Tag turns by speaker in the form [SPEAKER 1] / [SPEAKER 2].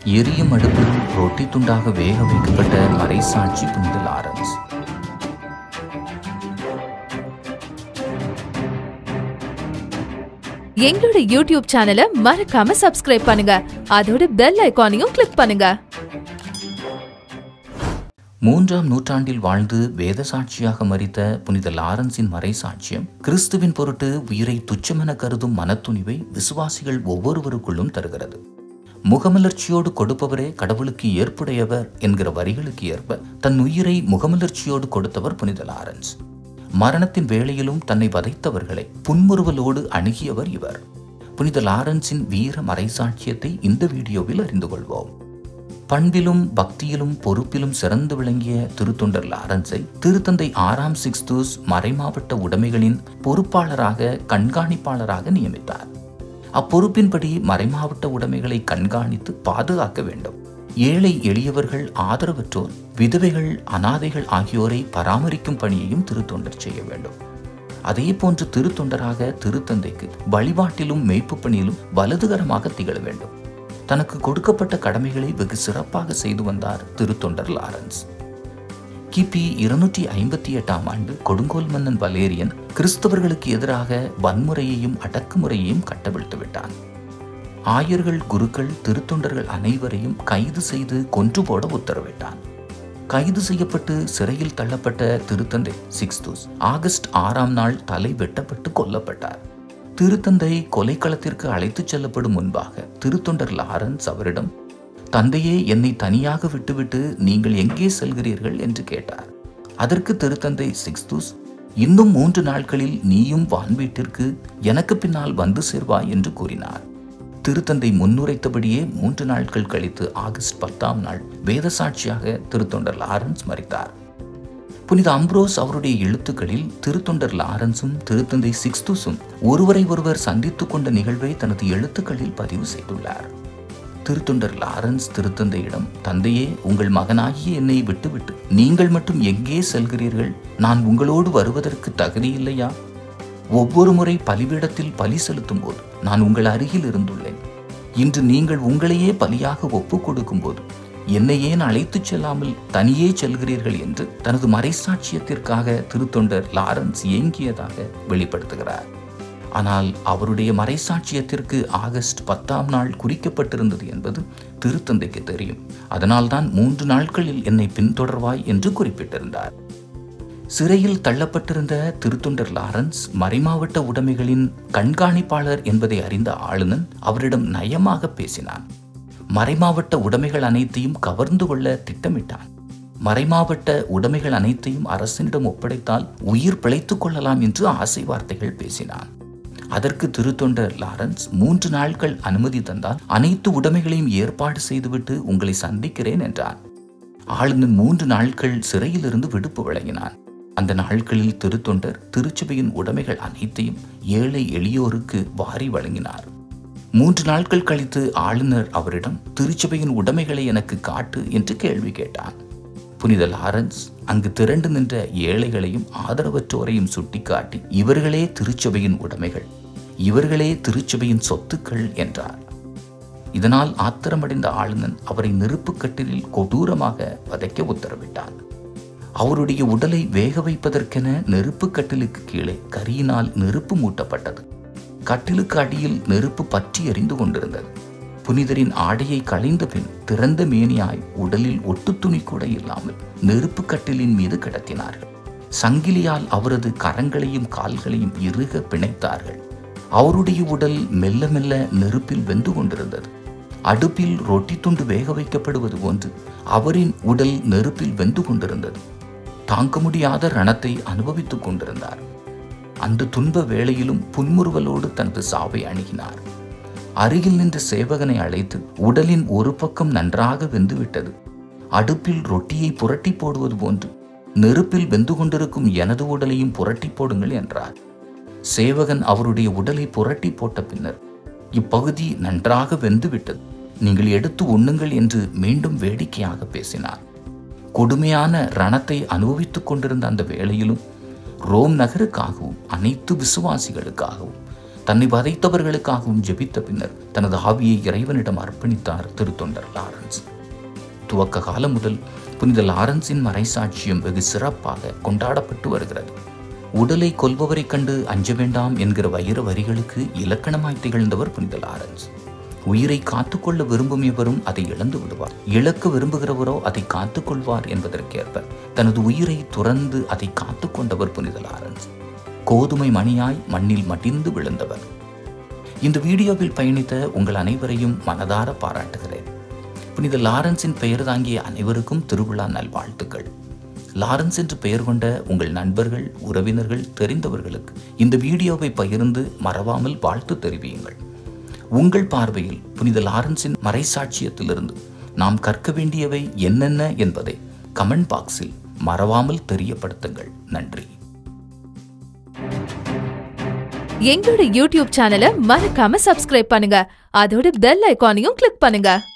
[SPEAKER 1] எரியும் அடுப்பில் ரொட்டி துண்டாக வேக வைக்கப்பட்ட மறைசாட்சி புனித லாரன்ஸ்
[SPEAKER 2] எங்களோட யூடியூப் சேனலை மறக்காம சப்ஸ்கிரைப் பண்ணுங்க அதோட பெல் ஐகானையும் கிளிக் பண்ணுங்க
[SPEAKER 1] மூன்றாம் நூற்றாண்டில் வாழ்ந்து வேத சாட்சியாக மறித்த புனித லாரன்ஸின் மறைசாட்சியம் கிறிஸ்துவின் பொருட்டு உயிரை துச்சமென கருதும் மனத்துணிவை விசுவாசிகள் ஒவ்வொருவருக்குள்ளும் தருகிறது முகமலர்ச்சியோடு கொடுப்பவரே கடவுளுக்கு ஏற்புடையவர் என்கிற வரிகளுக்கு ஏற்ப தன் உயிரை முகமலர்ச்சியோடு கொடுத்தவர் புனித லாரன்ஸ் மரணத்தின் வேளையிலும் தன்னை வதைத்தவர்களை புன்முறுவலோடு அணுகியவர் இவர் புனித லாரன்ஸின் வீர மறைசாட்சியத்தை இந்த வீடியோவில் அறிந்து கொள்வோம் பண்பிலும் பக்தியிலும் பொறுப்பிலும் சிறந்து விளங்கிய திருத்தொண்டர் லாரன்ஸை திருத்தந்தை ஆறாம் சிக்ஸ்தூஸ் மறைமாவட்ட உடைமைகளின் பொறுப்பாளராக கண்காணிப்பாளராக நியமித்தார் அப்பொறுப்பின்படி மறைமாவட்ட உடைமைகளை கண்காணித்து பாதுகாக்க வேண்டும் ஏழை எளியவர்கள் ஆதரவற்றோர் விதவைகள் அனாதைகள் ஆகியோரை பராமரிக்கும் பணியையும் திருத்தொண்டர் செய்ய வேண்டும் அதே போன்று திருத்தொண்டராக திருத்தந்தைக்கு வழிபாட்டிலும் மேய்ப்பு பணியிலும் வலதுகரமாக திகழ வேண்டும் தனக்கு கொடுக்கப்பட்ட கடமைகளை வெகு சிறப்பாக செய்து வந்தார் திருத்தொண்டர் லாரன்ஸ் கிபி இருநூற்றி ஐம்பத்தி எட்டாம் ஆண்டு கொடுங்கோல் மன்னன் வலேரியன் கிறிஸ்தவர்களுக்கு எதிராக வன்முறையையும் அடக்குமுறையையும் கட்டவிழ்த்து விட்டான் ஆயர்கள் குருக்கள் திருத்தொண்டர்கள் அனைவரையும் கைது செய்து கொன்று போட உத்தரவிட்டான் கைது செய்யப்பட்டு சிறையில் தள்ளப்பட்ட திருத்தந்தை சிக்ஸ்தூஸ் ஆகஸ்ட் ஆறாம் நாள் தலை வெட்டப்பட்டு கொல்லப்பட்டார் திருத்தந்தை கொலைக்களத்திற்கு அழைத்துச் செல்லப்படும் முன்பாக திருத்தொண்டர் லாரன்ஸ் அவரிடம் தந்தையே என்னை தனியாக விட்டுவிட்டு நீங்கள் எங்கே செல்கிறீர்கள் என்று கேட்டார் அதற்கு திருத்தந்தை சிக்ஸ்தூஸ் இன்னும் மூன்று நாட்களில் நீயும் வான் வீட்டிற்கு எனக்கு பின்னால் வந்து சேர்வாய் என்று கூறினார் திருத்தந்தை முன்னுரைத்தபடியே மூன்று நாட்கள் கழித்து ஆகஸ்ட் பத்தாம் நாள் வேத சாட்சியாக திருத்தொண்டர் லாரன்ஸ் மறித்தார் புனித அம்ப்ரோஸ் அவருடைய எழுத்துக்களில் திருத்தொண்டர் லாரன்ஸும் திருத்தந்தை சிக்ஸ்துஸும் ஒருவரை ஒருவர் சந்தித்துக் கொண்ட நிகழ்வை தனது எழுத்துக்களில் பதிவு செய்துள்ளார் திருத்தொண்டர் லாரன்ஸ் திருத்தந்தையிடம் தந்தையே உங்கள் மகனாகிய என்னை விட்டுவிட்டு நீங்கள் மட்டும் எங்கே செல்கிறீர்கள் நான் உங்களோடு வருவதற்கு தகுதியில்லையா ஒவ்வொரு முறை பலிபீடத்தில் பலி செலுத்தும் போது நான் உங்கள் அருகில் இருந்துள்ளேன் இன்று நீங்கள் உங்களையே பலியாக ஒப்புக் கொடுக்கும் போது என்னை ஏன் அழைத்துச் செல்லாமல் தனியே செல்கிறீர்கள் என்று தனது மறைசாட்சியத்திற்காக திருத்தொண்டர் லாரன்ஸ் ஏங்கியதாக வெளிப்படுத்துகிறார் ஆனால் அவருடைய மறைசாட்சியத்திற்கு ஆகஸ்ட் பத்தாம் நாள் குறிக்கப்பட்டிருந்தது என்பது திருத்தந்தைக்கு தெரியும் அதனால்தான் மூன்று நாட்களில் என்னை பின்தொடர்வாய் என்று குறிப்பிட்டிருந்தார் சிறையில் தள்ளப்பட்டிருந்த திருத்தொண்டர் லாரன்ஸ் மறைமாவட்ட உடைமைகளின் கண்காணிப்பாளர் என்பதை அறிந்த ஆளுநன் அவரிடம் நயமாக பேசினான் மறைமாவட்ட உடைமைகள் அனைத்தையும் கவர்ந்து கொள்ள திட்டமிட்டான் மறைமாவட்ட உடைமைகள் அனைத்தையும் அரசனிடம் ஒப்படைத்தால் உயிர் பிழைத்துக் கொள்ளலாம் என்று ஆசை வார்த்தைகள் பேசினான் அதற்கு திருத்தொண்டர் லாரன்ஸ் மூன்று நாட்கள் அனுமதி தந்தால் அனைத்து உடைமைகளையும் ஏற்பாடு செய்துவிட்டு உங்களை சந்திக்கிறேன் என்றான் ஆளுநன் மூன்று நாட்கள் சிறையிலிருந்து விடுப்பு வழங்கினான் அந்த நாட்களில் திருத்தொண்டர் திருச்சபையின் உடைமைகள் அனைத்தையும் ஏழை எளியோருக்கு வாரி வழங்கினார் மூன்று நாட்கள் கழித்து ஆளுநர் அவரிடம் திருச்சபையின் உடைமைகளை எனக்கு காட்டு என்று கேள்வி கேட்டான் புனித லாரன்ஸ் அங்கு திரண்டு நின்ற ஏழைகளையும் ஆதரவற்றோரையும் சுட்டிக்காட்டி இவர்களே திருச்சபையின் உடைமைகள் இவர்களே திருச்சபையின் சொத்துக்கள் என்றார் இதனால் ஆத்திரமடைந்த ஆளுநன் அவரை நெருப்புக் கட்டிலில் கொடூரமாக வதைக்க உத்தரவிட்டான் அவருடைய உடலை வேக வைப்பதற்கென நெருப்பு கட்டிலுக்கு கீழே கரியினால் நெருப்பு மூட்டப்பட்டது கட்டிலுக்கு அடியில் நெருப்பு பற்றி எரிந்து கொண்டிருந்தது புனிதரின் ஆடையை களைந்த பின் திறந்த மேனியாய் உடலில் ஒட்டு துணி கூட இல்லாமல் நெருப்பு கட்டிலின் மீது கிடத்தினார்கள் சங்கிலியால் அவரது கரங்களையும் கால்களையும் இறுக பிணைத்தார்கள் அவருடைய உடல் மெல்ல மெல்ல நெருப்பில் வெந்து கொண்டிருந்தது அடுப்பில் ரொட்டி துண்டு வேக வைக்கப்படுவது போன்று அவரின் உடல் நெருப்பில் வெந்து கொண்டிருந்தது தாங்க முடியாத ரணத்தை அனுபவித்துக் கொண்டிருந்தார் அந்த துன்ப வேளையிலும் புன்முறுவலோடு தனது சாவை அணுகினார் அருகில் நின்ற சேவகனை அழைத்து உடலின் ஒரு பக்கம் நன்றாக வெந்துவிட்டது அடுப்பில் ரொட்டியை புரட்டி போடுவது போன்று நெருப்பில் வெந்து கொண்டிருக்கும் எனது உடலையும் புரட்டி போடுங்கள் என்றார் சேவகன் அவருடைய உடலை புரட்டி போட்ட பின்னர் இப்பகுதி நன்றாக வெந்துவிட்டது நீங்கள் எடுத்து உண்ணுங்கள் என்று மீண்டும் வேடிக்கையாக பேசினார் கொடுமையான ரணத்தை அனுபவித்துக் கொண்டிருந்த அந்த வேளையிலும் ரோம் நகருக்காகவும் அனைத்து விசுவாசிகளுக்காகவும் தன்னை வதைத்தவர்களுக்காகவும் ஜெபித்த பின்னர் தனது ஆவியை இறைவனிடம் அர்ப்பணித்தார் திருத்தொண்டர் லாரன்ஸ் துவக்க காலம் முதல் புனித லாரன்ஸின் மறைசாட்சியம் வெகு சிறப்பாக கொண்டாடப்பட்டு வருகிறது உடலை கொல்பவரைக் கண்டு அஞ்ச வேண்டாம் என்கிற வைர வரிகளுக்கு இலக்கணமாய் திகழ்ந்தவர் புனித லாரன்ஸ் உயிரை காத்துக்கொள்ள விரும்பும் எவரும் அதை இழந்து விடுவார் இழக்க விரும்புகிறவரோ அதை காத்துக்கொள்வார் என்பதற்கேற்ப தனது உயிரை துறந்து அதை காத்துக்கொண்டவர் புனித லாரன்ஸ் கோதுமை மணியாய் மண்ணில் மடிந்து விழுந்தவர் இந்த வீடியோவில் பயணித்த உங்கள் அனைவரையும் மனதார பாராட்டுகிறேன் புனித லாரன்ஸின் பெயர் தாங்கிய அனைவருக்கும் திருவிழா நல்வாழ்த்துக்கள் லாரன்ஸ் என்று பெயர் கொண்ட உங்கள் நண்பர்கள் உறவினர்கள் தெரிந்தவர்களுக்கு இந்த வீடியோவை பகிர்ந்து மறவாமல் வாழ்த்து தெரிவியுங்கள் உங்கள் பார்வையில் புனித லாரன்ஸின் மறைசாட்சியத்திலிருந்து நாம் கற்க வேண்டியவை என்னென்ன என்பதை கமெண்ட் பாக்ஸில் மறவாமல் தெரியப்படுத்துங்கள் நன்றி
[SPEAKER 2] எங்களோட யூடியூப் சேனலை மறக்காம சப்ஸ்கிரைப் பண்ணுங்க அதோட பெல் ஐகானையும் கிளிக் பண்ணுங்க